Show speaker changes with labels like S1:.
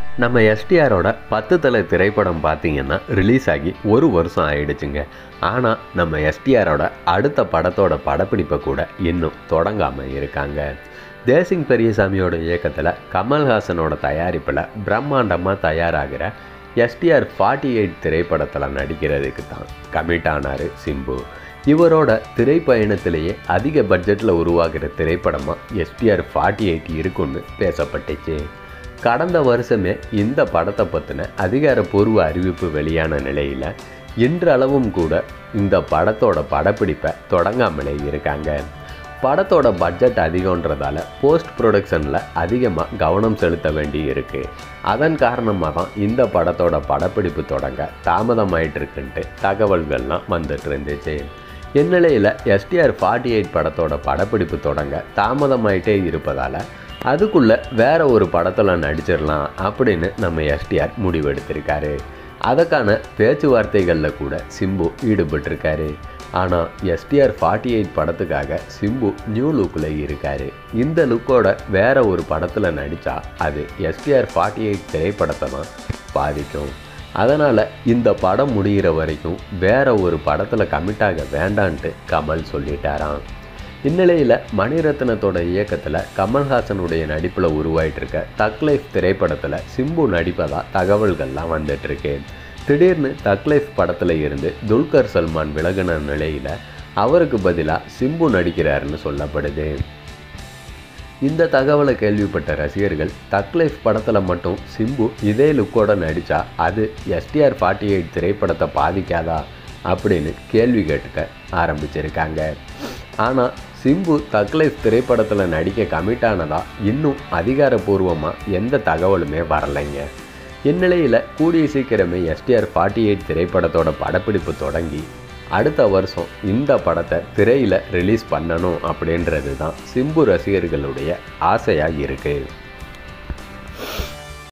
S1: நம்ம எஸ்டிஆரோட பத்து தலை திரைப்படம் பார்த்தீங்கன்னா ரிலீஸ் ஆகி ஒரு வருஷம் ஆயிடுச்சுங்க ஆனால் நம்ம எஸ்டிஆரோட அடுத்த படத்தோட படப்பிடிப்பை கூட இன்னும் தொடங்காமல் இருக்காங்க தேசிங் பெரியசாமியோட இயக்கத்தில் கமல்ஹாசனோட தயாரிப்பில் பிரம்மாண்டமாக தயாராகிற எஸ்டிஆர் ஃபார்ட்டி எயிட் திரைப்படத்தில் நடிக்கிறதுக்கு தான் கமிட் ஆனார் சிம்பு இவரோட திரைப்பயணத்திலேயே அதிக பட்ஜெட்டில் உருவாகிற திரைப்படமாக எஸ்டிஆர் ஃபார்ட்டி எயிட் இருக்குன்னு பேசப்பட்டுச்சு கடந்த வருஷமே இந்த படத்தை பற்றின அதிகாரப்பூர்வ அறிவிப்பு வெளியான நிலையில் இன்றளவும் கூட இந்த படத்தோட படப்பிடிப்பை தொடங்காமலே இருக்காங்க படத்தோட பட்ஜெட் அதிகன்றதால போஸ்ட் ப்ரொடக்ஷனில் அதிகமாக கவனம் செலுத்த வேண்டி இருக்கு அதன் காரணமாக தான் இந்த படத்தோட படப்பிடிப்பு தொடங்க தாமதமாயிட்டு இருக்குன்ட்டு தகவல்கள்லாம் வந்துட்டு இருந்துச்சு இந்நிலையில் எஸ்டிஆர் ஃபார்ட்டி எயிட் படத்தோட படப்பிடிப்பு தொடங்க தாமதமாயிட்டே இருப்பதால் அதுக்குள்ளே வேற ஒரு படத்தில் நடிச்சிடலாம் அப்படின்னு நம்ம எஸ்டிஆர் முடிவெடுத்திருக்காரு அதுக்கான பேச்சுவார்த்தைகளில் கூட சிம்பு ஈடுபட்டிருக்காரு ஆனால் எஸ்டிஆர் ஃபார்ட்டி எயிட் படத்துக்காக சிம்பு நியூ லுக்கில் இருக்கார் இந்த லுக்கோட வேற ஒரு படத்தில் நடித்தா அது எஸ்டிஆர் ஃபார்ட்டி எயிட் திரைப்படத்தை தான் பாதிக்கும் அதனால் இந்த படம் முடிகிற வரைக்கும் வேற ஒரு படத்தில் கமிட்டாக வேண்டான்ட்டு கமல் சொல்லிட்டாராம் இந்நிலையில் மணிரத்னத்தோட இயக்கத்தில் கமல்ஹாசனுடைய நடிப்பில் உருவாயிட்டு இருக்க தக் லைஃப் திரைப்படத்தில் சிம்பு நடிப்பதா தகவல்கள்லாம் வந்துட்டுருக்கு திடீர்னு தக் லைஃப் படத்தில் இருந்து துல்கர் சல்மான் விலகின நிலையில் அவருக்கு பதிலாக சிம்பு நடிக்கிறாருன்னு சொல்லப்படுது இந்த தகவலை கேள்விப்பட்ட ரசிகர்கள் தக் லைஃப் படத்தில் மட்டும் சிம்பு இதே லுக்கோட நடித்தா அது எஸ்டிஆர் ஃபார்ட்டி எயிட் திரைப்படத்தை பாதிக்காதா அப்படின்னு கேள்வி கேட்டுக்க ஆரம்பிச்சிருக்காங்க ஆனால் சிம்பு தக் லைஃப் திரைப்படத்தில் நடிக்க கமிட் ஆனதா இன்னும் அதிகாரப்பூர்வமாக எந்த தகவலுமே வரலைங்க இந்நிலையில் கூடிய சீக்கிரமே எஸ்டிஆர் ஃபார்ட்டி எயிட் திரைப்படத்தோட படப்பிடிப்பு தொடங்கி அடுத்த வருஷம் இந்த படத்தை திரையில் ரிலீஸ் பண்ணணும் அப்படின்றது தான் சிம்பு ரசிகர்களுடைய ஆசையாக இருக்குது